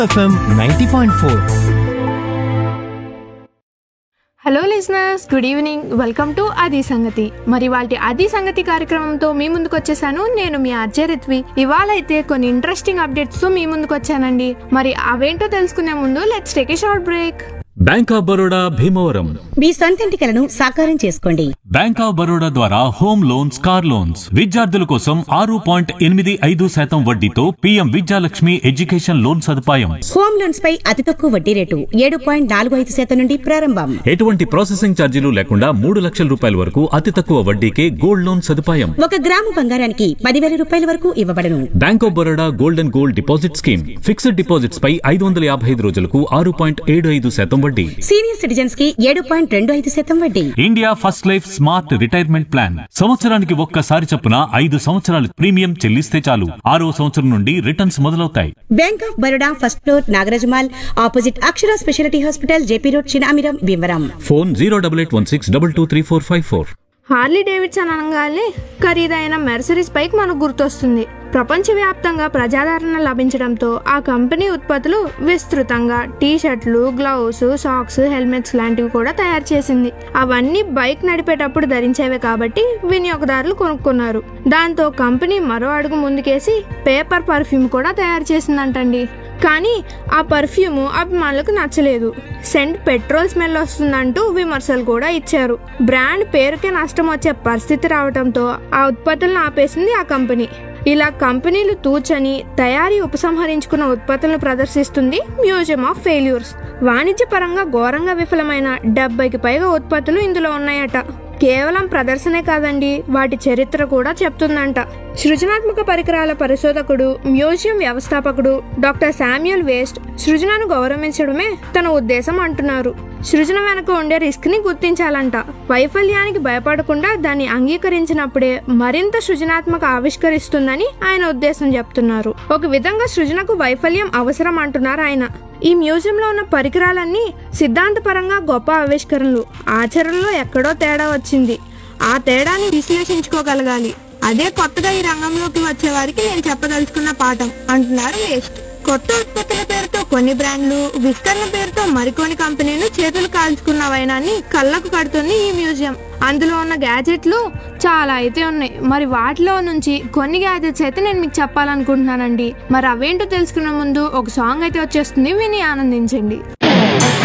FM ninety point four hello listeners good evening welcome to అది సంగతి మరి వాటి అది సంగతి కార్యక్రమంతో మీ ముందుకు వచ్చేసాను నేను మీ అర్జయ్ రిత్వి ఇవాళ అయితే కొన్ని ఇంట్రెస్టింగ్ అప్డేట్స్ తో మీ ముందుకు వచ్చానండి మరి అవేంటో తెలుసుకునే ముందు let's take a short break bank of Baroda Bhimavaram మీ సొంతింటి కలను సాకారం చేసుకోండి బ్యాంక్ ఆఫ్ బరోడా ద్వారా హోమ్ లోన్స్ కార్ లోన్స్ విద్యార్థుల కోసం ఆరు పాయింట్ ఎనిమిది ఐదు శాతం వడ్డీతో పీఎం విద్యాలక్ష్మి ఎడ్యుకేషన్ లోన్ సదుపాయం హోమ్ లోన్స్ పై అతి తక్కువ వడ్డీ రేటు ఏడు పాయింట్ నాలుగు ఐదు శాతం నుండి ప్రారంభం ఎటువంటి ప్రాసెసింగ్ ఛార్జీలు లేకుండా మూడు లక్షల రూపాయల వరకు అతి తక్కువ వడ్డీకే గోల్డ్ లోన్ సదుపాయం ఒక గ్రాము బంగారానికి పదివేల రూపాయల వరకు ఇవ్వబడను bank of Baroda gold and gold deposit scheme fixed deposits పై ఐదు వందల యాభై ఐదు రోజులకు ఆరు పాయింట్ ఏడు ఐదు శాతం వడ్డీ సీనియర్ సిటిజన్స్ కి ఏడు పాయింట్ రెండు ఐదు శాతం వడ్డీ India first life smart retirement plan సంవత్సరానికి ఒక్కసారి చొప్పున ఐదు సంవత్సరాలు ప్రీమియం చెల్లిస్తే చాలు ఆరో సంవత్సరం నుండి రిటర్న్స్ మొదలవుతాయి bank of Baroda first floor Nagaraja mall opposite Akshara speciality hospital JP road Chinamiram Bhimavaram phone zero double eight one six double two three four five four Harley Davidson అనగానే ఖరీదైన మెర్సరీస్ బైక్ మనకు గుర్తొస్తుంది ప్రపంచవ్యాప్తంగా ప్రజాదరణ లభించడంతో ఆ కంపెనీ ఉత్పత్తులు విస్తృతంగా టీ షర్ట్లు గ్లౌస్ సాక్స్ హెల్మెట్స్ లాంటివి కూడా తయారు చేసింది అవన్నీ బైక్ నడిపేటప్పుడు ధరించేవే కాబట్టి వినియోగదారులు కొనుక్కున్నారు దాంతో కంపెనీ మరో అడుగు ముందుకేసి పేపర్ పర్ఫ్యూమ్ కూడా తయారు చేసిందంటండి కానీ ఆ పర్ఫ్యూమ్ అభిమానులకు నచ్చలేదు సెంట్ పెట్రోల్ స్మెల్ వస్తుందంటూ విమర్శలు కూడా ఇచ్చారు బ్రాండ్ పేరుకే నష్టం వచ్చే పరిస్థితి రావడంతో ఆ ఉత్పత్తులను ఆపేసింది ఆ కంపెనీ ఇలా కంపెనీలు తూచని తయారీ ఉపసంహరించుకున్న ఉత్పత్తులను ప్రదర్శిస్తుంది మ్యూజియం ఆఫ్ ఫెయిల్యూర్స్ వాణిజ్యపరంగా ఘోరంగా విఫలమైన డెబ్బైకి పైగా ఉత్పత్తులు ఇందులో ఉన్నాయట కేవలం ప్రదర్శనే కాదండి వాటి చరిత్ర కూడా చెప్తుందంట సృజనాత్మక పరికరాల పరిశోధకుడు మ్యూజియం వ్యవస్థాపకుడు డాక్టర్ శామ్యుల్ వేస్ట్ సృజనను గౌరవించడమే తన ఉద్దేశం అంటున్నారు సృజన వెనుక ఉండే రిస్క్ ని గుర్తించాలంట వైఫల్యానికి భయపడకుండా దాన్ని అంగీకరించినప్పుడే మరింత సృజనాత్మక ఆవిష్కరిస్తుందని ఆయన ఉద్దేశం చెప్తున్నారు ఒక విధంగా సృజనకు వైఫల్యం అవసరం అంటున్నారు ఆయన ఈ మ్యూజియంలో ఉన్న పరికరాలన్నీ సిద్ధాంతపరంగా గొప్ప ఆవిష్కరణలు ఆచరణలో ఎక్కడో తేడా వచ్చింది ఆ తేడాని విశ్లేషించుకోగలగాలి అదే కొత్తగా ఈ రంగంలోకి వచ్చే వారికి నేను చెప్పదలుచుకున్న పాఠం అంటున్నారు వేస్ట్ కొత్త ఉత్పత్తుల పేరుతో కొన్ని బ్రాండ్లు విస్తరణ పేరుతో మరికొన్ని కంపెనీలు చేతులు కాల్చుకున్న వైనాన్ని కళ్ళకు కడుతుంది ఈ మ్యూజియం అందులో ఉన్న గ్యాజెట్లు చాలా అయితే ఉన్నాయి మరి వాటిలో నుంచి కొన్ని గ్యాజెట్స్ అయితే నేను మీకు చెప్పాలనుకుంటున్నానండి మరి అవేంటో తెలుసుకునే ముందు ఒక సాంగ్ అయితే వచ్చేస్తుంది విని ఆనందించండి